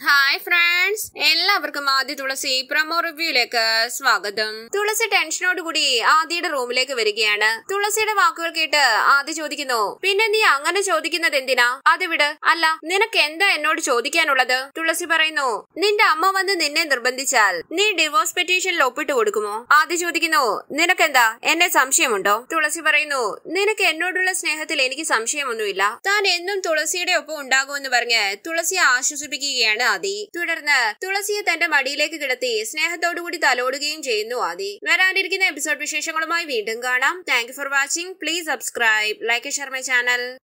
hi friends എല്ലാവർക്കും ആദ്യ തുളസി promo റിവ്യൂയിലേക്ക് സ്വാഗതം തുളസി ടെൻഷനോടുകൂടി ആദിയുടെ റൂമിലേക്ക് വരികയാണ് തുളസിയുടെ വാക്കുകൾ കേട്ട് ആദ്യ ചോദിക്കുന്നു പിന്നെ നീ അങ്ങനെ ചോദിക്കുന്നത് എന്തിനാ അത് വിട് അല്ല നിനക്ക് എന്താ എന്നോട് ചോദിക്കാനുള്ളത് തുളസി പറയുന്നു നിന്റെ അമ്മ വന്ന് നിന്നെ നിർബന്ധിച്ചാൽ നീ ഡിവോഴ്സ് പെറ്റീഷനിൽ ഒപ്പിട്ട് കൊടുക്കുമോ ആദ്യ ചോദിക്കുന്നു നിനക്കെന്താ എന്നെ സംശയമുണ്ടോ തുളസി പറയുന്നു നിനക്ക് എന്നോടുള്ള സ്നേഹത്തിൽ എനിക്ക് സംശയമൊന്നുമില്ല താൻ എന്നും തുളസിയുടെ ഒപ്പം ഉണ്ടാകുമെന്ന് പറഞ്ഞ് തുളസിയെ ആശ്വസിപ്പിക്കുകയാണ് ആദി തുടർന്ന് തുളസിയെ തന്റെ മടിയിലേക്ക് കിടത്തി സ്നേഹത്തോടുകൂടി തലോടുകയും ചെയ്യുന്നു ആദി വരാനിരിക്കുന്ന എപ്പിസോഡ് വിശേഷങ്ങളുമായി വീണ്ടും കാണാം thank for watching please subscribe like Sharma channel